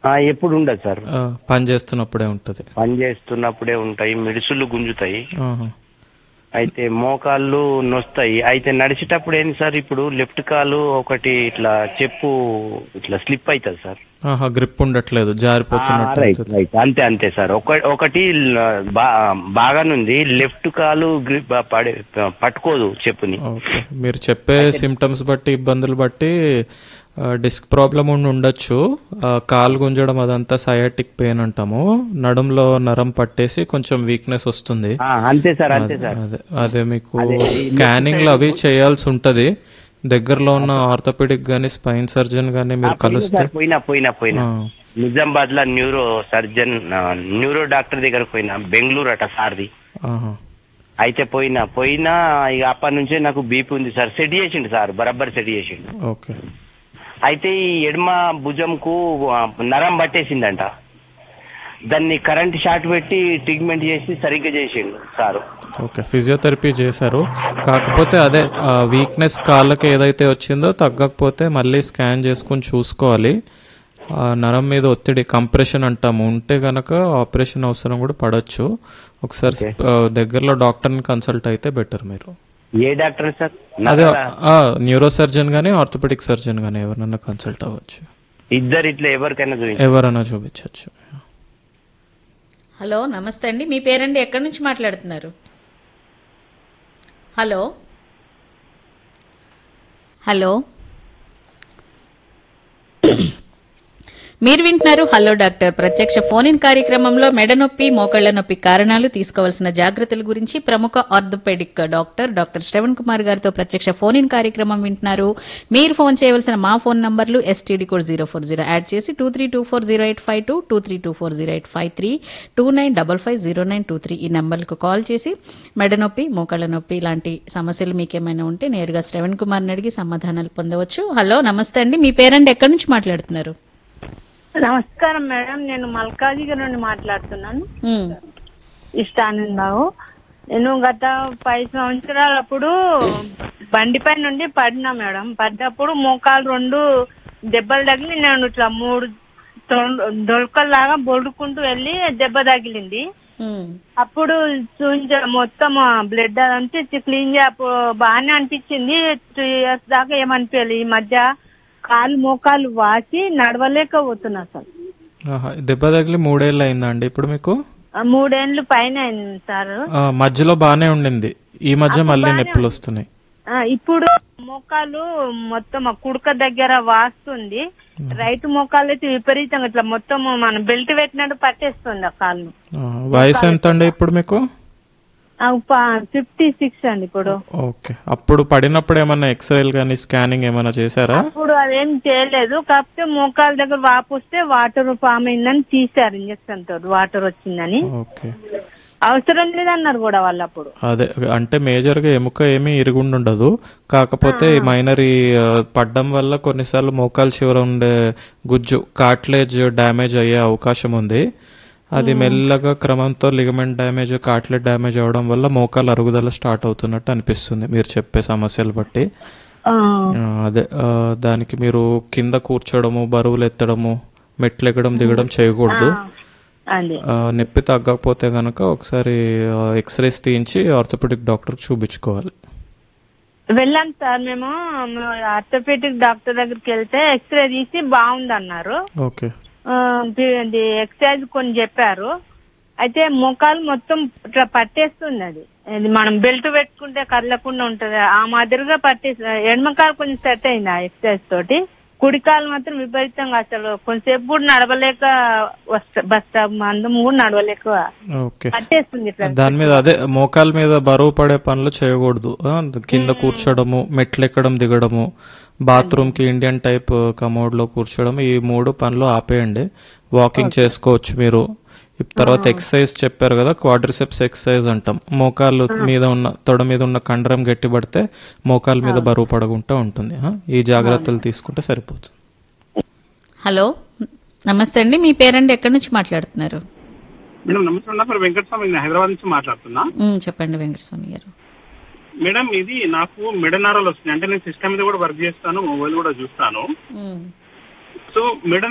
ఆ, ఎప్పుడు ఉండదు సార్ ఆ, పని చేస్తున్నప్పుడే ఉంటుంది పని చేస్తున్నప్పుడే ఉంటాయి మిడుసులు గుంజుతాయి ఆహా. అయితే మోకాళ్ళు నొస్తాయి అయితే నడిచేటప్పుడు ఏంది సార్ ఇప్పుడు లెఫ్ట్ కాలు ఒకటి ఇట్లా చెప్పు ఇట్లా స్లిప్ అవుతుంది సార్ ఆహా గ్రిప్ ఉండట్లేదు జారిపోతున్నట్టు రైట్ అవుతుంది. రైట్ అంతే అంతే సార్ ఒక ఒకటి ల- బా బాగానుంది లెఫ్ట్ కాలు గ్రిప్ పడే పట్టుకోదు చెప్పుని ఓకే మీరు చెప్పే సిమ్టమ్స్ బట్టి ఇబ్బందులు బట్టి డిస్క్ ప్రాబ్లం ఉండి ఉండొచ్చు ఆ, కాలు గుంజడం అదంతా సయాటిక్ పెయిన్ అంటాము నడుంలో నరం పట్టేసి కొంచెం వీక్నెస్ వస్తుంది ఆ, అంతే సార్ అంతే సార్ అదే అదే మీకు అదే, ఈ స్కానింగ్ అవి చేయాల్సి ఉంటది దగ్గరలో ఉన్న ఆర్థోపెడిక్ గానీ స్పైన్ సర్జన్ గానీ మీరు కలిస్తే సార్ పోయినా పోయినా పోయినా ఆ, నిజామాబాద్ లో న్యూరో సర్జన్ ఆ, న్యూరో డాక్టర్ దగ్గర పోయినా బెంగళూరు అట సార్ది ఆహా. అయితే పోయినా పోయినా ఇక అప్పటి నుంచే నాకు బీపీ ఉంది సార్ సెట్ చేసిండు సార్ బరబ్బర్ సెట్ చేసిండు ఓకే అయితే ఈ ఎడమ భుజంకు ఆ, నరం పట్టేసిందంట దాన్ని కరెంట్ షాట్ పెట్టి ట్రీట్మెంట్ చేసి సరిగ్గా చేసిండు సారు ఓకే ఫిజియోథెరపీ చేశారు కాకపోతే అదే వీక్నెస్ కాళ్ళకి ఏదైతే వచ్చిందో తగ్గకపోతే మళ్ళీ స్కాన్ చేసుకుని చూసుకోవాలి ఆ నరం మీద ఒత్తిడి కంప్రెషన్ అంటాము ఉంటే గనక ఆపరేషన్ అవసరం కూడా పడవచ్చు ఒకసారి ఆ, దగ్గరలో డాక్టర్ని కన్సల్ట్ అయితే బెటర్ మీరు ఏ డాక్టర్ సార్ అదే న్యూరో సర్జన్ గానీ ఆర్థోపెడిక్ సర్జన్ గానీ ఎవరినైనా కన్సల్ట్ అవ్వచ్చు ఇద్దరు ఇట్లా ఎవరికైనా చూపించు ఎవరైనా చూపించవచ్చు హలో నమస్తే అండి మీ పేరండి ఎక్కడి నుంచి మాట్లాడుతున్నారు హలో హలో మీరు వింటున్నారు హలో డాక్టర్ ప్రత్యక్ష ఫోన్ ఇన్ కార్యక్రమంలో మెడ నొప్పి మోకాళ్ల నొప్పి కారణాలు తీసుకోవాల్సిన జాగ్రత్తల గురించి ప్రముఖ orthopaedic doctor doctor Shravan Kumar గారితో ప్రత్యక్ష ఫోన్ ఇన్ కార్యక్రమం వింటున్నారు మీరు ఫోన్ చేయవలసిన మా ఫోన్ నంబర్లు STD code zero four zero add చేసి two three two four zero eight five two two three two four zero eight five three two nine double five zero nine two three ఈ నంబర్లకు call చేసి మెడ నొప్పి మోకాళ్ళ నొప్పి ఇలాంటి సమస్యలు మీకేమైనా ఉంటే నేరుగా శ్రవణ్ కుమార్ని అడిగి సమాధానాలు పొందవచ్చు హలో నమస్తే అండి మీ పేరండి ఎక్కడి నుంచి మాట్లాడుతున్నారు నమస్కారం మేడం నేను మల్కాజిగిరి నుండి మాట్లాడుతున్నాను ఉమ్, ఇష్టానంద్ బాబు నేను గత పది సంవత్సరాలప్పుడు బండిపై నుండి పడినా మేడం పడ్డప్పుడు మోకాలు రెండు దెబ్బలు తగిలి నేను ఇట్లా మూడు దొరకల్లాగా బొడుకుంటూ వెళ్ళి దెబ్బ తగిలింది ఉమ్, అప్పుడు చూంచ మొత్తం బ్లడ్ అదంతా క్లీన్ చేయ బాగానే అనిపించింది టూ ఇయర్స్ దాకా ఏమనిపించలేదు ఈ మధ్య కాలు మోకాలు వాసి నడవలేకపోతున్నా అసలు ఆహా, దెబ్బ తగిలి మూడేళ్ళు అయిందా అండి ఇప్పుడు మీకు ఆ మూడేండ్లు పైన అయింది సార్ ఆ, మధ్యలో బానే ఉండింది ఈ మధ్య మళ్ళీ నొప్పులు వస్తున్నాయి ఆ, ఇప్పుడు మోకాలు మొత్తం ఆ కుడక దగ్గర వాస్తుంది రైట్ మోకాలు అయితే విపరీతంగా ఇట్లా మొత్తం మనం బెల్ట్ పెట్టినట్టు పట్టేస్తుంది ఆ కాళ్ళు ఆ, వయసు ఎంత అండి ఇప్పుడు మీకు ఫిఫ్టీ సిక్స్ అండి ఇప్పుడు ఓకే అప్పుడు పడినప్పుడు ఏమన్నా ఎక్స్రేలు కానీ స్కానింగ్ ఏమైనా చేశారా అప్పుడు అదేం చేయలేదు కాకపోతే మోకాలు దగ్గర వాపు వస్తే వాటర్ ఫామ్ అయిందని తీశారు ఇంజక్షన్ తోటి వాటర్ వచ్చిందని ఓకే అవసరం లేదన్నారు కూడా వాళ్ళు అప్పుడు అదే అంటే మేజర్ గా ఎముక ఏమీ ఇరుగుండుండదు కాకపోతే ఈ మైనర్ ఈ ఆ, పడ్డం వల్ల కొన్నిసార్లు మోకాలు చివర ఉండే గుజ్జు కార్ట్లేజ్ డ్యామేజ్ అయ్యే అవకాశం ఉంది అది మెల్లగా క్రమంతో లిగమెంట్ డ్యామేజ్ కార్ట్లెట్ డ్యామేజ్ అవడం వల్ల మోకాలు అరుగుదల స్టార్ట్ అవుతున్నట్టు అనిపిస్తుంది మీరు చెప్పే సమస్యలు బట్టి ఆ, ఆ, అదే ఆ, దానికి మీరు కింద కూర్చోడము బరువులు ఎత్తడము మెట్లు ఎక్కడం దిగడం చేయకూడదు అదే ఆ, నొప్పి తగ్గకపోతే గనక ఒకసారి ఎక్స్రేస్ తీయించి ఆర్థోపెడిక్ డాక్టర్ చూపించుకోవాలి వెళ్ళాం సార్ మేము ఆర్థోపెటిక్ డాక్టర్ దగ్గరికి వెళ్తే ఎక్స్రే తీసి బాగుంది అన్నారు ఓకే ఆ, ఇది ఎక్సర్సైజ్ కొన్ని చెప్పారు అయితే మోకాలు మొత్తం ఇట్లా పట్టేస్తుంది అది ఇది మనం బెల్ట్ పెట్టుకుంటే కదలకుండా ఉంటది ఆ మాదిరిగా పట్టేసి ఎడమకాలు కొంచెం సెట్ అయింది ఆ ఎక్సర్సైజ్ తోటి కుడికాలు మాత్రం విపరీతంగా అసలు కొంచెంసేపు కూడా నడవలేక వస్తా బస్ స్టాప్ అందం కూడా నడవలేక ఓకే పట్టేస్తుంది ఇట్లా దాని మీద అదే మోకాల మీద బరువు పడే పనులు చేయకూడదు ఆ, కింద కూర్చోడము మెట్లు ఎక్కడం దిగడము బాత్రూమ్ కి ఇండియన్ టైప్ కమోడ్ లో కూర్చోవడం ఈ మూడు పనులు ఆపేయండి వాకింగ్ చేసుకోవచ్చు మీరు ఇప్ తర్వాత ఎక్సర్సైజ్ చెప్పారు కదా క్వాడ్రిసెప్స్ ఎక్సర్సైజ్ అంటాం మోకాలు మీద ఉన్న తొడ మీద ఉన్న కండరం గట్టిపడితే మోకాల మీద బరువు పడకుండా ఉంటుంది ఆ, ఈ జాగ్రత్తలు తీసుకుంటే సరిపోతుంది హలో నమస్తే అండి మీ పేరండి ఎక్కడి నుంచి మాట్లాడుతున్నారు మేడం నమస్తే నా పేరు వెంకటస్వామి నేను హైదరాబాద్ నుంచి మాట్లాడుతున్నా ఉమ్, చెప్పండి వెంకటస్వామి గారు మేడం ఇది నాకు మెడనారాలు వస్తున్నాయి అంటే నేను సిస్టమ్ మీద కూడా వర్క్ చేస్తాను మొబైల్ కూడా చూస్తాను ఉమ్. సో మెడ